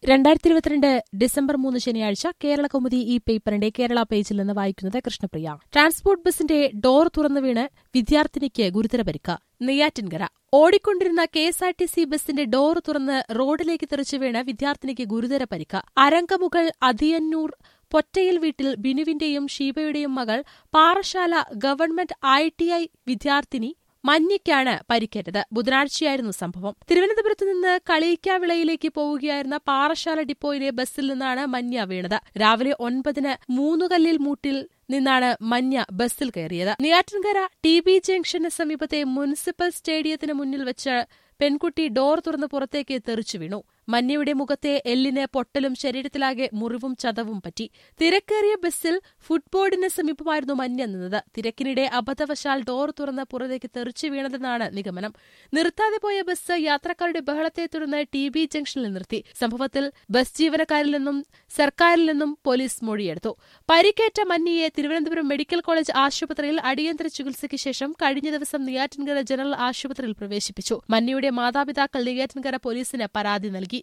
രണ്ടായിരത്തി ഇരുപത്തിരണ്ട് ഡിസംബർ മൂന്ന് ശനിയാഴ്ച കേരള കൗമുദി ഈ പേപ്പറിന്റെ കേരള പേജിൽ നിന്ന് വായിക്കുന്നത് കൃഷ്ണപ്രിയ ട്രാൻസ്പോർട്ട് ബസിന്റെ ഡോർ തുറന്നു വീണ് വിദ്യാർത്ഥിനിക്ക് ഗുരുതര പരിക്ക് നെയ്യാറ്റിൻകര ഓടിക്കൊണ്ടിരുന്ന K S R T C ബസിന്റെ ഡോർ തുറന്ന് റോഡിലേക്ക് തെറിച്ചു വീണ് വിദ്യാർത്ഥിനിക്ക് ഗുരുതര പരിക്ക് അരങ്കമുകൾ അതിയന്നൂർ പൊറ്റയിൽ വീട്ടിൽ ബിനുവിന്റെയും ഷീബയുടെയും മകൾ Parassala government I T I വിദ്യാർത്ഥിനി മഞ്ഞയ്ക്കാണ് പരിക്കേറ്റത് ബുധനാഴ്ചയായിരുന്നു സംഭവം തിരുവനന്തപുരത്ത് നിന്ന് കളിയിക്കാവിളയിലേക്ക് പോവുകയായിരുന്ന പാറശാല ഡിപ്പോയിലെ ബസ്സിൽ നിന്നാണ് മഞ്ഞ വീണത് രാവിലെ ഒൻപതിന് മൂന്നുകല്ലിൽ മൂട്ടിൽ നിന്നാണ് മഞ്ഞ ബസ്സിൽ കയറിയത് നെയ്യാറ്റിൻകര ടി ബി ജംഗ്ഷന് സമീപത്തെ മുനിസിപ്പൽ സ്റ്റേഡിയത്തിന് മുന്നിൽ വെച്ച് പെൺകുട്ടി ഡോർ തുറന്ന് പുറത്തേക്ക് തെറിച്ചു വീണു മഞ്ഞയുടെ മുഖത്തെ എല്ലിന് പൊട്ടലും ശരീരത്തിലാകെ മുറിവും ചതവും പറ്റി തിരക്കേറിയ ബസ്സിൽ ഫുട്ബോർഡിന് സമീപമായിരുന്നു മഞ്ഞ നിന്നത് തിരക്കിനിടെ അബദ്ധവശാൽ ഡോർ തുറന്ന് പുറത്തേക്ക് തെറിച്ചു വീണതെന്നാണ് നിഗമനം നിർത്താതെ പോയ ബസ് യാത്രക്കാരുടെ ബഹളത്തെ തുടർന്ന് ടി ബി ജംഗ്ഷനിൽ നിർത്തി സംഭവത്തിൽ ബസ് ജീവനക്കാരിൽ നിന്നും സർക്കാരിൽ നിന്നും പോലീസ് മൊഴിയെടുത്തു പരിക്കേറ്റ മഞ്ഞയെ തിരുവനന്തപുരം മെഡിക്കൽ കോളേജ് ആശുപത്രിയിൽ അടിയന്തര ചികിത്സയ്ക്ക് ശേഷം കഴിഞ്ഞ ദിവസം നെയ്യാറ്റിൻകര ജനറൽ ആശുപത്രിയിൽ പ്രവേശിപ്പിച്ചു മഞ്ഞയുടെ മാതാപിതാക്കൾ നെയ്യാറ്റിൻകര പോലീസിന് പരാതി നൽകി